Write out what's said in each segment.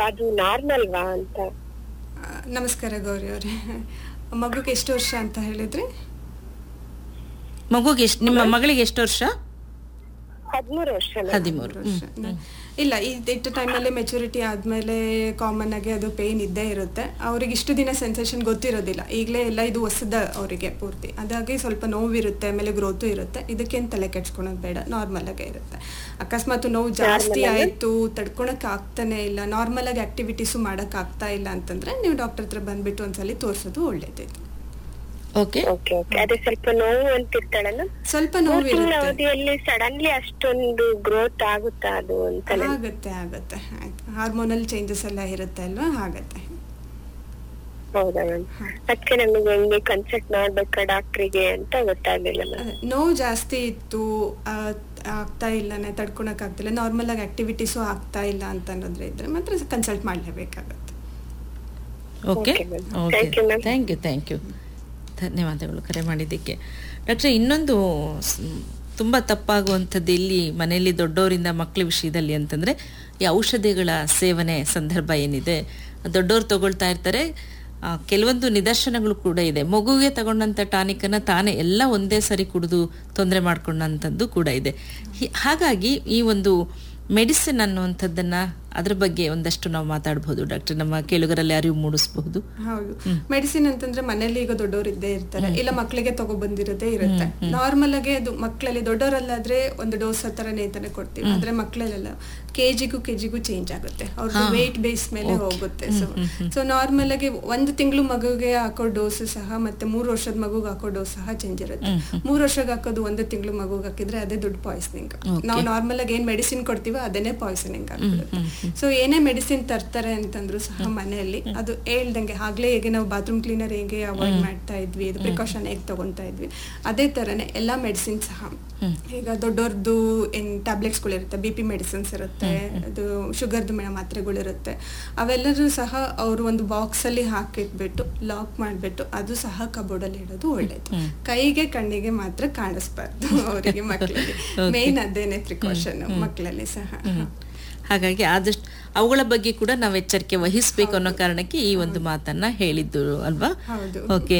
ಅದು ನಾರ್ಮಲ್ವಾ ಅಂತ ಆ, ನಮಸ್ಕಾರ ಗೌರಿ ಅವರೇ ಮಗುಗೆ ಎಷ್ಟು ವರ್ಷ ಅಂತ ಹೇಳಿದ್ರಿ ಮಗುಗೆ ಎಷ್ಟು ನಿಮ್ಮ ಮಗಳಿಗೆ ಎಷ್ಟು ವರ್ಷ ಹದ್ಮೂರು ವರ್ಷ ಹದಿಮೂರು ವರ್ಷ ಇಲ್ಲ ಈ ಇಟ್ಟು ಟೈಮಲ್ಲಿ ಮೆಚುರಿಟಿ ಆದಮೇಲೆ ಕಾಮನ್ ಆಗಿ ಅದು ಪೇಯ್ನ್ ಇದ್ದೇ ಇರುತ್ತೆ ಅವ್ರಿಗೆ ಇಷ್ಟು ದಿನ ಸೆನ್ಸೇಷನ್ ಗೊತ್ತಿರೋದಿಲ್ಲ ಈಗಲೇ ಎಲ್ಲ ಇದು ಹೊಸದ ಅವರಿಗೆ ಪೂರ್ತಿ ಅದಾಗಿ ಸ್ವಲ್ಪ ನೋವಿರುತ್ತೆ ಆಮೇಲೆ ಗ್ರೋತು ಇರುತ್ತೆ ಇದಕ್ಕೇನು ತಲೆ ಕೆಡ್ಸ್ಕೊಳೋದು ಬೇಡ ನಾರ್ಮಲ್ ಆಗೇ ಇರುತ್ತೆ ಅಕಸ್ಮಾತ್ ನೋವು ಜಾಸ್ತಿ ಆಯಿತು ತಡ್ಕೊಳಕ್ ಆಗ್ತಾನೆ ಇಲ್ಲ ನಾರ್ಮಲ್ ಆಗಿ ಆಕ್ಟಿವಿಟೀಸು ಮಾಡಕ್ ಆಗ್ತಾ ಇಲ್ಲ ಅಂತಂದ್ರೆ ನೀವು ಡಾಕ್ಟರ್ ಹತ್ರ ಬಂದ್ಬಿಟ್ಟು ಒಂದ್ಸಲಿ ತೋರಿಸೋದು ಒಳ್ಳೇದಿತ್ತು ಓಕೆ ಓಕೆ ಓಕೆ ಅದೇ ಸ್ವಲ್ಪ ನೋವು ಅಂತಿರ್ತಾಳಲ್ಲ ಸ್ವಲ್ಪ ಮೂರ್ ತಿಂಗಳ ನೋವಿರುತ್ತೆ ಅವಧಿಯಲ್ಲಿ ಸಡನ್ಲಿ ಅಷ್ಟೊಂದು ಗ್ರೋತ್ ಆಗುತ್ತಾ ಅದು ಅಂತ ಆಗತ್ತೆ ಆಗತ್ತೆ ಹಾರ್ಮೋನಲ್ ಚೇಂಜಸ್ ಎಲ್ಲ ಇರುತ್ತೆ ಅಲ್ವಾ ಆಗತ್ತೆ ಹೌದಾ ಮ್ಯಾಮ್ ಅದಕ್ಕೆ ನಮಗೆ ಹೆಂಗೆ ಕನ್ಸಲ್ಟ್ ಮಾಡ್ಬೇಕಾ ಡಾಕ್ಟ್ರಿಗೆ ಅಂತ ಗೊತ್ತಾಗ್ಲಿಲ್ಲ ಮ್ಯಾಮ್ ಅದೇ, ನೋವು ಜಾಸ್ತಿ ಇತ್ತು ಆ, ಆಗ್ತಾ ಇಲ್ಲನೆ ತಡ್ಕೊಳಕ್ ಆಗ್ತಿಲ್ಲ ನಾರ್ಮಲ್ ಆಗಿ ಆಕ್ಟಿವಿಟೀಸು ಆಗ್ತಾ ಇಲ್ಲ ಅಂತ ಅನ್ನೋದ್ರೆ ಇದ್ರೆ ಮಾತ್ರ ಕನ್ಸಲ್ಟ್ ಮಾಡಲೇಬೇಕಾಗತ್ತೆ okay Okay, ma'am. Okay Thank you, ma'am. Thank you thank you ಧನ್ಯವಾದಗಳು ಕರೆ ಮಾಡಿದ್ದಕ್ಕೆ ಡಾಕ್ಟ್ರೆ ಇನ್ನೊಂದು ಸ್- ತುಂಬ ತಪ್ಪಾಗುವಂಥದ್ದು ಇಲ್ಲಿ ಮನೆಯಲ್ಲಿ ದೊಡ್ಡವರಿಂದ ಮಕ್ಕಳ ವಿಷಯದಲ್ಲಿ ಅಂತಂದರೆ ಈ ಔಷಧಿಗಳ ಸೇವನೆ ಸಂದರ್ಭ ಏನಿದೆ ದೊಡ್ಡವರು ತಗೊಳ್ತಾ ಇರ್ತಾರೆ ಆ, ಕೆಲವೊಂದು ನಿದರ್ಶನಗಳು ಕೂಡ ಇದೆ ಮಗುವಿಗೆ ತಗೊಂಡಂಥ ಟಾನಿಕನ್ನು ತಾನೇ ಎಲ್ಲ ಒಂದೇ ಸರಿ ಕುಡಿದು ತೊಂದರೆ ಮಾಡ್ಕೊಂಡಂಥದ್ದು ಕೂಡ ಇದೆ ಹಿ- ಹಾಗಾಗಿ ಈ ಒಂದು ಮೆಡಿಸಿನ್ ಅನ್ನುವಂಥದ್ದನ್ನ ಅದ್ರ ಬಗ್ಗೆ ಒಂದಷ್ಟು ನಾವು ಮಾತಾಡಬಹುದು ಡಾಕ್ಟರ್ ನಮ್ಮ ಕೇಳುಗರಲ್ಲಿ ಅರಿವು ಮೂಡಿಸಬಹುದು ಹೌದು ಮೆಡಿಸಿನ್ ಅಂತಂದ್ರೆ ಮನೇಲಿ ಈಗ ದೊಡ್ಡವರು ಇದ್ದೇ ಇರ್ತಾರೆ ಇಲ್ಲ ಮಕ್ಕಳಿಗೆ ತಗೊಬಂದಿರೋದೇ ಇರುತ್ತೆ ನಾರ್ಮಲ್ ಆಗಿ ಅದು ಮಕ್ಕಳಲ್ಲಿ ದೊಡ್ಡವರಲ್ಲಾದ್ರೆ ಒಂದು ಡೋಸ್ ತರನೇ ತಾನೇ ಕೊಡ್ತೀವಿ ಆದ್ರೆ ಮಕ್ಕಳಲ್ಲೆಲ್ಲ ಕೆಜಿಗೂ ಕೆಜಿಗೂ ಚೇಂಜ್ ಆಗುತ್ತೆ ಅವ್ರದ್ದು ವೇಟ್ ಬೇಸ್ ಮೇಲೆ ಹೋಗುತ್ತೆ ಸೊ ಸೊ ನಾರ್ಮಲ್ ಆಗಿ ಒಂದು ತಿಂಗಳು ಮಗುಗೆ ಹಾಕೋ ಡೋಸ್ ಸಹ ಮತ್ತೆ ಮೂರು ವರ್ಷದ ಮಗುಗೆ ಹಾಕೋ ಡೋಸ್ ಸಹ ಚೇಂಜ್ ಇರುತ್ತೆ ಮೂರು ವರ್ಷಕ್ಕೆ ಹಾಕೋದು ಒಂದು ತಿಂಗಳು ಮಗುಗೆ ಹಾಕಿದ್ರೆ ಅದೇ ದೊಡ್ಡ ಪಾಯ್ಸನಿಂಗ್ ನಾವು ನಾರ್ಮಲ್ ಆಗಿ ಏನ್ ಮೆಡಿಸಿನ್ ಕೊಡ್ತೀವೋ ಅದನ್ನೇ ಪಾಯ್ಸನಿಂಗ್ ಆಗ್ಬಿಡುತ್ತೆ ಸೊ ಏನೇ ಮೆಡಿಸಿನ್ ತರ್ತಾರೆ ಅಂತಂದ್ರು ಸಹ ಮನೆಯಲ್ಲಿ ಅದು ಹೇಳ್ದಂಗೆ ಆಗ್ಲೇ ಹೇಗೆ ನಾವು ಬಾತ್ರೂಮ್ ಕ್ಲೀನರ್ ಹೇಗೆ ಅವಾಯ್ಡ್ ಮಾಡ್ತಾ ಇದ್ವಿ ಇದು ಪ್ರಿಕಾಷನ್ ಹೇಗೆ ತಗೊಂತಾ ಇದ್ವಿ ಅದೇ ತರನೇ ಎಲ್ಲಾ ಮೆಡಿಸಿನ್ ಸಹ ಈಗ ದೊಡ್ಡವ್ರದ್ದು ಏನ್ ಟ್ಯಾಬ್ಲೆಟ್ಸ್ಗಳು ಇರುತ್ತೆ ಬಿ ಪಿ ಮೆಡಿಸಿನ್ಸ್ ಇರುತ್ತೆ ಅದು ಶುಗರ್ದು ಮಾತ್ರೆಗಳಿರುತ್ತೆ ಅವೆಲ್ಲರೂ ಸಹ ಅವರು ಒಂದು ಬಾಕ್ಸ್ ಅಲ್ಲಿ ಹಾಕಿಟ್ಬಿಟ್ಟು ಲಾಕ್ ಮಾಡ್ಬಿಟ್ಟು ಅದು ಸಹ ಕಬೋರ್ಡ್ ಅಲ್ಲಿ ಇಡೋದು ಒಳ್ಳೇದು ಕೈಗೆ ಕಣ್ಣಿಗೆ ಮಾತ್ರ ಕಾಣಿಸ್ಬಾರ್ದು ಅವರಿಗೆ ಮಕ್ಕಳಿಗೆ ಮೇನ್ ಅದೇನೆ ಪ್ರಿಕಾಷನ್ ಮಕ್ಕಳಲ್ಲಿ ಸಹ ಹಾಗಾಗಿ ಆದಷ್ಟು ಅವುಗಳ ಬಗ್ಗೆ ಕೂಡ ನಾವು ಎಚ್ಚರಿಕೆ ವಹಿಸಬೇಕು ಅನ್ನೋ ಕಾರಣಕ್ಕೆ ಈ ಒಂದು ಮಾತನ್ನ ಹೇಳಿದ್ದು ಅಲ್ವಾ ಹೌದು. ಓಕೆ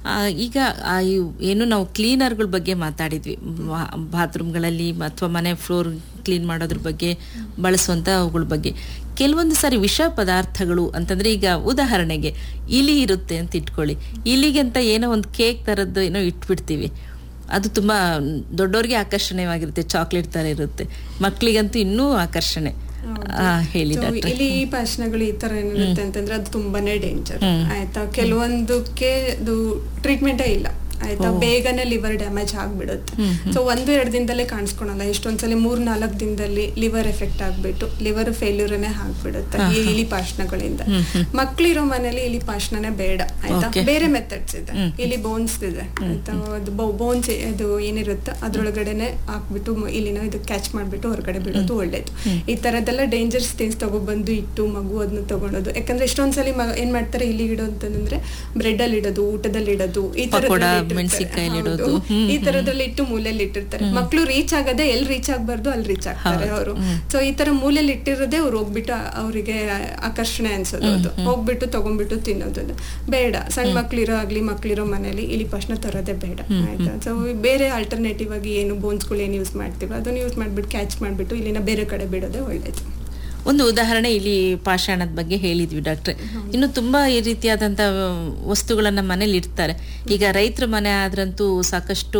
ಈಗ ಆ ಇವ್- ಏನು ನಾವು ಕ್ಲೀನರ್ಗಳ ಬಗ್ಗೆ ಮಾತಾಡಿದ್ವಿ ಬಾತ್ರೂಮ್ಗಳಲ್ಲಿ ಅಥವಾ ಮನೆ ಫ್ಲೋರ್ ಕ್ಲೀನ್ ಮಾಡೋದ್ರ ಬಗ್ಗೆ ಬಳಸುವಂತ ಅವುಗಳ ಬಗ್ಗೆ ಕೆಲವೊಂದು ಸಾರಿ ವಿಷ ಪದಾರ್ಥಗಳು ಅಂತಂದ್ರೆ ಈಗ ಉದಾಹರಣೆಗೆ ಇಲಿ ಇರುತ್ತೆ ಅಂತ ಇಟ್ಕೊಳ್ಳಿ ಇಲಿಗೆ ಅಂತ ಏನೋ ಒಂದು ಕೇಕ್ ತರದ್ದು ಏನೋ ಇಟ್ಬಿಡ್ತೀವಿ ಅದು ತುಂಬಾ ದೊಡ್ಡವ್ರಿಗೆ ಆಕರ್ಷಣೀಯವಾಗಿರುತ್ತೆ ಚಾಕ್ಲೇಟ್ ತರ ಇರುತ್ತೆ ಮಕ್ಕಳಿಗಂತೂ ಇನ್ನೂ ಆಕರ್ಷಣೆ ಆ, ಹೇಳಿ So, ಡಾಕ್ಟ್ರೆ ಇಲ್ಲಿ ಈ ಭಾಷಣಗಳು ಈ ತರ ಏನಿರುತ್ತೆ ಅಂತಂದ್ರೆ ಅದು ತುಂಬಾನೇ ಡೇಂಜರ್ ಆಯ್ತಾ ಕೆಲವೊಂದಕ್ಕೆ ಅದು ಟ್ರೀಟ್ಮೆಂಟೇ ಇಲ್ಲ ಆಯ್ತಾ ಬೇಗನೆ ಲಿವರ್ ಡ್ಯಾಮೇಜ್ ಆಗ್ಬಿಡುತ್ತೆ ಸೊ ಒಂದು ಎರಡು ದಿನದಲ್ಲೇ ಕಾಣಿಸ್ಕೊಳಲ್ಲ ಎಷ್ಟೊಂದ್ಸಲಿ ಮೂರ್ ನಾಲ್ಕು ದಿನದಲ್ಲಿ ಲಿವರ್ ಎಫೆಕ್ಟ್ ಆಗ್ಬಿಟ್ಟು ಲಿವರ್ ಫೇಲ್ಯೂರನೇ ಆಗ್ಬಿಡುತ್ತೆ ಈ ಇಲಿ ಪಾಷಣಗಳಿಂದ ಮಕ್ಳಿರೋ ಮನೇಲಿ ಇಲಿ ಪಾಷಣನೇ ಬೇಡ ಆಯ್ತಾ Okay. ಬೇರೆ ಮೆಥಡ್ಸ್ ಇದೆ ಇಲ್ಲಿ ಬೋನ್ಸ್ ಇದೆ ಆಯ್ತಾ ಅದು ಬೋನ್ಸ್ ಅದು ಏನಿರುತ್ತೆ ಅದ್ರೊಳಗಡೆನೆ ಹಾಕ್ಬಿಟ್ಟು ಮ- ಇಲ್ಲಿನ ಇದು ಕ್ಯಾಚ್ ಮಾಡ್ಬಿಟ್ಟು ಹೊರಗಡೆ ಬಿಡೋದು ಒಳ್ಳೇದು ಈ ತರದೆಲ್ಲ ಡೇಂಜರ್ಸ್ ಥಿಂಗ್ಸ್ ತಗೊಬಂದು ಇಟ್ಟು ಮಗು ಅದನ್ನ ತಗೊಳೋದು ಯಾಕಂದ್ರೆ ಎಷ್ಟೊಂದ್ಸಲಿ ಮ- ಏನ್ ಮಾಡ್ತಾರೆ ಇಲ್ಲಿ ಇಡೋ ಅಂತಂದ್ರೆ ಬ್ರೆಡ್ ಅಲ್ಲಿ ಇಡೋದು ಊಟದಲ್ಲಿ ಇಡೋದು ಈ ಪಕೋಡ, ತರದ್ರಲ್ಲಿ ಇಟ್ಟಿರ್ತಾರೆ. ಮೆಣ್ಸಿನ್ಕಾಯಲ್ಲಿ ಹೌದು. ಇಡೋದು. ಹ್ಮ್, ಈ ತರದ್ರಲ್ಲಿ ಇಟ್ಟು ಮೂಲೆಯಲ್ಲಿ ಇಟ್ಟಿರ್ತಾರೆ ಮಕ್ಳು ರೀಚ್ ಆಗದೆ ಎಲ್ಲಿ ರೀಚ್ ಆಗ್ಬಾರ್ದು ಅಲ್ಲಿ ರೀಚ್ ಆಗ್ತಾರೆ ಅವರು ಸೊ ಈ ತರ ಮೂಲೆಯಲ್ಲಿ ಇಟ್ಟಿರೋದೇ ಅವ್ರು ಹೋಗ್ಬಿಟ್ಟು ಅವರಿಗೆ ಆಕರ್ಷಣೆ ಅನ್ಸೋದು ಅದು ಹೋಗ್ಬಿಟ್ಟು ತಗೊಂಡ್ಬಿಟ್ಟು ತಿನ್ನೋದು ಅದು. ಬೇಡ ಸಣ್ಣ ಮಕ್ಳಿರೋ ಆಗ್ಲಿ ಮಕ್ಳಿರೋ ಮನೇಲಿ ಇಲಿ ಪಶ್ನ ತರೋದೇ ಬೇಡ ಆಯ್ತಾ ಸೊ ಬೇರೆ ಆಲ್ಟರ್ನೇಟಿವ್ ಆಗಿ ಏನು ಬೋನ್ಸ್ಗಳು ಏನು ಯೂಸ್ ಮಾಡ್ತೀವೋ ಅದನ್ನ ಯೂಸ್ ಮಾಡ್ಬಿಟ್ಟು ಕ್ಯಾಚ್ ಮಾಡ್ಬಿಟ್ಟು ಇಲ್ಲಿನ ಬೇರೆ ಕಡೆ ಬಿಡೋದೇ ಒಳ್ಳೇದು ಒಂದು ಉದಾಹರಣೆ ಇಲ್ಲಿ ಪಾಷಾಣದ ಬಗ್ಗೆ ಹೇಳಿದ್ವಿ ಡಾಕ್ಟ್ರೆ ಇನ್ನು ತುಂಬಾ ಈ ರೀತಿಯಾದಂಥ ವಸ್ತುಗಳನ್ನ ಮನೇಲಿ ಇಡ್ತಾರೆ ಈಗ ರೈತರ ಮನೆ ಆದ್ರಂತೂ ಸಾಕಷ್ಟು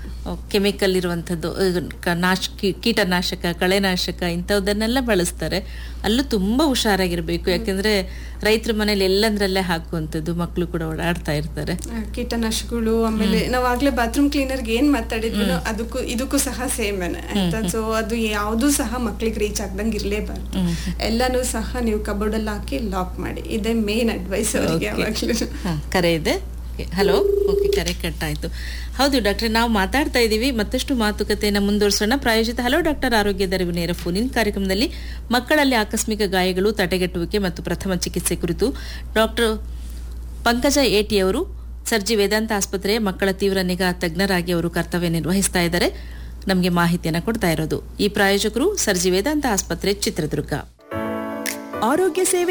ಕೆಮಿಕಲ್ ಇರುವಂಥದ್ದು ಈಗ ಕ- ನಾಶ ಕೀ- ಕೀಟನಾಶಕ ಕಳೆನಾಶಕ ಇಂಥದ್ದನ್ನೆಲ್ಲ ಬಳಸ್ತಾರೆ ಅಲ್ಲೂ ತುಂಬಾ ಹುಷಾರಾಗಿರ್ಬೇಕು ಯಾಕಂದ್ರೆ ರೈತರ ಮನೇಲಿ ಎಲ್ಲಂದ್ರಲ್ಲೇ ಹಾಕುವಂಥದ್ದು ಮಕ್ಕಳು ಕೂಡ ಓಡಾಡ್ತಾ ಇರ್ತಾರೆ ಆ, ಕೀಟನಾಶಕಗಳು ಆಮೇಲೆ ನಾವ್ ಆಗ್ಲೇ ಬಾತ್ರೂಮ್ ಕ್ಲೀನರ್ಗೆ ಏನ್ ಮಾತಾಡಿದ್ವಿ ಅದಕ್ಕೂ ಇದಕ್ಕೂ ಸಹ ಸೇಮ್ ಆಯ್ತಾ ಸೊ ಅದು ಯಾವ್ದು ಸಹ ಮಕ್ಳಿಗೆ ರೀಚ್ ಆಗ್ದಂಗೆ ಇರ್ಲೇಬಾರ್ದು ಎಲ್ಲಾನು ಸಹ ನೀವು ಕಬೋರ್ಡ್ ಅಲ್ಲಿ ಹಾಕಿ ಲಾಕ್ ಮಾಡಿ ಇದೇ ಮೇನ್ ಅಡ್ವೈಸ್ ಅವರಿಗೆ ಯಾವಾಗ್ಲೂ ಹಾ, ಕರೆ ಇದೆ ಹಲೋ ಓಕೆ ಕರೆ ಕಟ್ ಆಯ್ತು ಹೌದು ಡಾಕ್ಟ್ರೆ ನಾವು ಮಾತಾಡ್ತಾ ಇದ್ದೀವಿ ಮತ್ತಷ್ಟು ಮಾತುಕತೆಯನ್ನು ಮುಂದುವರಿಸೋಣ ಪ್ರಾಯೋಜಿತ ಹಲೋ ಡಾಕ್ಟರ್ ಆರೋಗ್ಯ ದರಿವು ನೇರ ಫೋನಿನ್ ಕಾರ್ಯಕ್ರಮದಲ್ಲಿ ಮಕ್ಕಳಲ್ಲಿ ಆಕಸ್ಮಿಕ ಗಾಯಗಳು ತಡೆಗಟ್ಟುವಿಕೆ ಮತ್ತು ಪ್ರಥಮ ಚಿಕಿತ್ಸೆ ಕುರಿತು ಡಾಕ್ಟರ್ ಪಂಕಜ ಏಟಿ ಅವರು ಸರ್ಜಿ ವೇದಾಂತ ಆಸ್ಪತ್ರೆಯ ಮಕ್ಕಳ ತೀವ್ರ ನಿಗಾ ತಜ್ಞರಾಗಿ ಅವರು ಕರ್ತವ್ಯ ನಿರ್ವಹಿಸ್ತಾ ಇದ್ದಾರೆ ನಮಗೆ ಮಾಹಿತಿಯನ್ನು ಕೊಡ್ತಾ ಇರೋದು ಈ ಪ್ರಾಯೋಜಕರು ಸರ್ಜಿ ವೇದಾಂತ ಆಸ್ಪತ್ರೆ ಚಿತ್ರದುರ್ಗ ಆರೋಗ್ಯ ಸೇವೆ